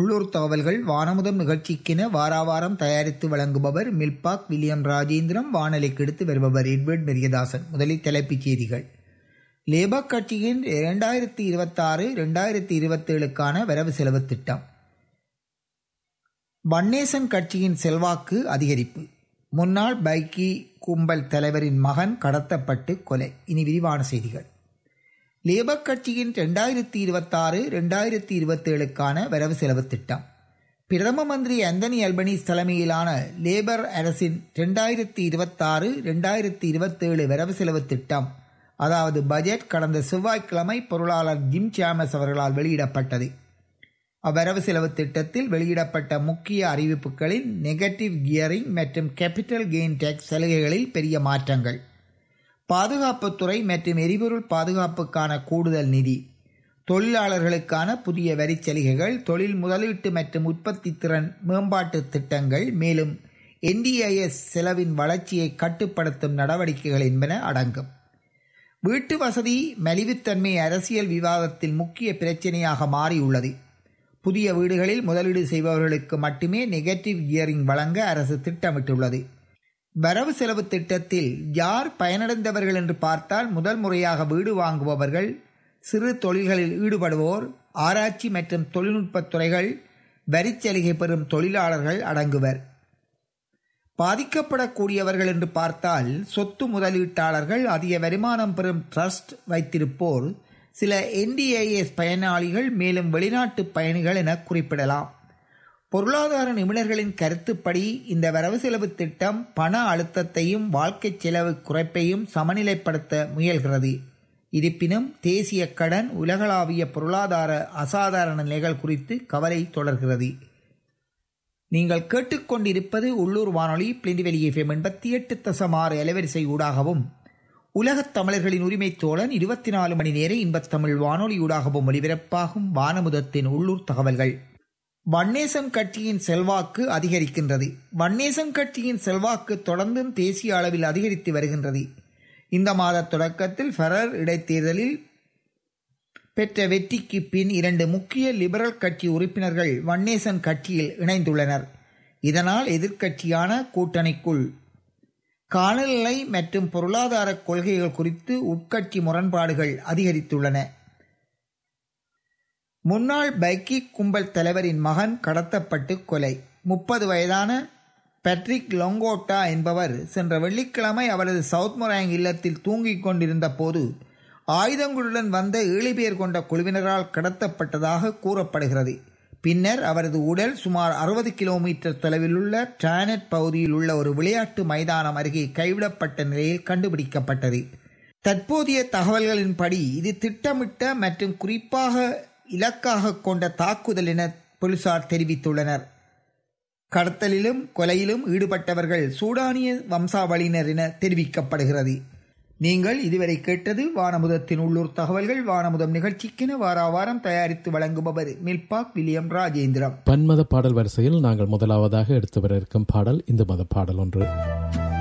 உள்ளூர் தகவல்கள் வானமுதம் நிகழ்ச்சிக்கென வாராவாரம் தயாரித்து வழங்குபவர் மில்பாக் வில்லியம் ராஜேந்திரம் வானொலிக்கு எடுத்து வருபவர் எட்வர்ட் மெரியதாசன் முதலில் தலைப்புச் செய்திகள் லேபர் கட்சியின் இரண்டாயிரத்தி இருபத்தாறு இரண்டாயிரத்தி இருபத்தேழுக்கான வரவு செலவு திட்டம் வன்னேசன் கட்சியின் செல்வாக்கு அதிகரிப்பு முன்னாள் பைக்கி கும்பல் தலைவரின் மகன் கடத்தப்பட்டு கொலை இனி விரிவான செய்திகள் லேபர் கட்சியின் ரெண்டாயிரத்தி இருபத்தாறு ரெண்டாயிரத்தி இருபத்தேழுக்கான வரவு செலவு திட்டம் பிரதம மந்திரி அந்தனி அல்பனீஸ் தலைமையிலான லேபர் அரசின் ரெண்டாயிரத்தி இருபத்தாறு ரெண்டாயிரத்தி இருபத்தேழு வரவு செலவு திட்டம் அதாவது பட்ஜெட் கடந்த செவ்வாய்க்கிழமை பொருளாளர் ஜிம் சாமஸ் அவர்களால் வெளியிடப்பட்டது அவ்வரவு செலவு திட்டத்தில் வெளியிடப்பட்ட முக்கிய அறிவிப்புகளில் நெகட்டிவ் கியரிங் மற்றும் கேபிட்டல் கெயின் டேக்ஸ் சலுகைகளில் பெரிய மாற்றங்கள் பாதுகாப்புத்துறை மற்றும் எரிபொருள் பாதுகாப்புக்கான கூடுதல் நிதி தொழிலாளர்களுக்கான புதிய வரி சலுகைகள் தொழில் முதலீட்டு மற்றும் உற்பத்தி திறன் மேம்பாட்டு திட்டங்கள் மேலும் என்டிஐஎஸ் செலவின் வளர்ச்சியை கட்டுப்படுத்தும் நடவடிக்கைகள் என்பன அடங்கும் வீட்டு வசதி மலிவுத்தன்மை அரசியல் விவாதத்தில் முக்கிய பிரச்சனையாக மாறியுள்ளது புதிய வீடுகளில் முதலீடு செய்பவர்களுக்கு மட்டுமே நெகட்டிவ் கியரிங் வழங்க அரசு திட்டமிட்டுள்ளது வரவு செலவு திட்டத்தில் யார் பயனடைந்தவர்கள் என்று பார்த்தால் முதல் முறையாக வீடு வாங்குபவர்கள் சிறு தொழில்களில் ஈடுபடுவோர் ஆராய்ச்சி மற்றும் தொழில்நுட்பத் துறைகள் வரிச்சலுகை பெறும் தொழிலாளர்கள் அடங்குவர் பாதிக்கப்படக்கூடியவர்கள் என்று பார்த்தால் சொத்து முதலீட்டாளர்கள் அதிக வருமானம் பெறும் ட்ரஸ்ட் வைத்திருப்போர் சில என்டிஐஎஸ் பயனாளிகள் மேலும் வெளிநாட்டு பயணிகள் என குறிப்பிடலாம் பொருளாதார நிபுணர்களின் கருத்துப்படி இந்த வரவு செலவு திட்டம் பண அழுத்தத்தையும் வாழ்க்கை செலவு குறைப்பையும் சமநிலைப்படுத்த முயல்கிறது இருப்பினும் தேசிய கடன் உலகளாவிய பொருளாதார அசாதாரண நிலைகள் குறித்து கவலை தொடர்கிறது நீங்கள் கேட்டுக்கொண்டிருப்பது உள்ளூர் வானொலி பிளிண்டிவெளி எஃப்எம் எண்பத்தி எட்டு தசம் ஆறு அலைவரிசை ஊடாகவும் உலகத் தமிழர்களின் உரிமை தோழன் இருபத்தி நாலு மணி நேர இன்பத்தமிழ் வானொலி ஊடாகவும் ஒலிபரப்பாகும் வானமுதத்தின் உள்ளூர் தகவல்கள் வன்னேசன் கட்சியின் செல்வாக்கு அதிகரிக்கின்றது வன்னேசன் கட்சியின் செல்வாக்கு தொடர்ந்தும் தேசிய அளவில் அதிகரித்து வருகின்றது இந்த மாத தொடக்கத்தில் ஃபெரர் இடைத்தேர்தலில் பெற்ற வெற்றிக்கு பின் இரண்டு முக்கிய லிபரல் கட்சி உறுப்பினர்கள் வன்னேசன் கட்சியில் இணைந்துள்ளனர் இதனால் எதிர்க்கட்சியான கூட்டணிக்குள் காலநிலை மற்றும் பொருளாதார கொள்கைகள் குறித்து உட்கட்சி முரண்பாடுகள் அதிகரித்துள்ளன முன்னாள் பைக்கி கும்பல் தலைவரின் மகன் கடத்தப்பட்டு கொலை முப்பது வயதான பேட்ரிக் லொங்கோட்டா என்பவர் சென்ற வெள்ளிக்கிழமை அவரது சவுத் மொராங் இல்லத்தில் தூங்கிக் கொண்டிருந்த போது ஆயுதங்களுடன் வந்த ஏழு பேர் கொண்ட குழுவினரால் கடத்தப்பட்டதாக கூறப்படுகிறது பின்னர் அவரது உடல் சுமார் அறுபது கிலோமீட்டர் தொலைவில் உள்ள டிரானட் பகுதியில் உள்ள ஒரு விளையாட்டு மைதானம் அருகே கைவிடப்பட்ட நிலையில் கண்டுபிடிக்கப்பட்டது தற்போதைய தகவல்களின்படி இது திட்டமிட்ட மற்றும் குறிப்பாக இலக்காக கொண்ட தாக்குதல் என போலீசார் தெரிவித்துள்ளனர் கடத்தலிலும் கொலையிலும் ஈடுபட்டவர்கள் சூடானிய வம்சாவளியினர் என தெரிவிக்கப்படுகிறது நீங்கள் இதுவரை கேட்டது வானமுதத்தின் உள்ளூர் தகவல்கள் வானமுதம் நிகழ்ச்சிக்கென வார வாரம் தயாரித்து வழங்குபவர் மில்பாக் வில்லியம் ராஜேந்திரம் பன்மத பாடல் வரிசையில் நாங்கள் முதலாவதாக எடுத்து வர இருக்கும் பாடல் இந்து மத பாடல் ஒன்று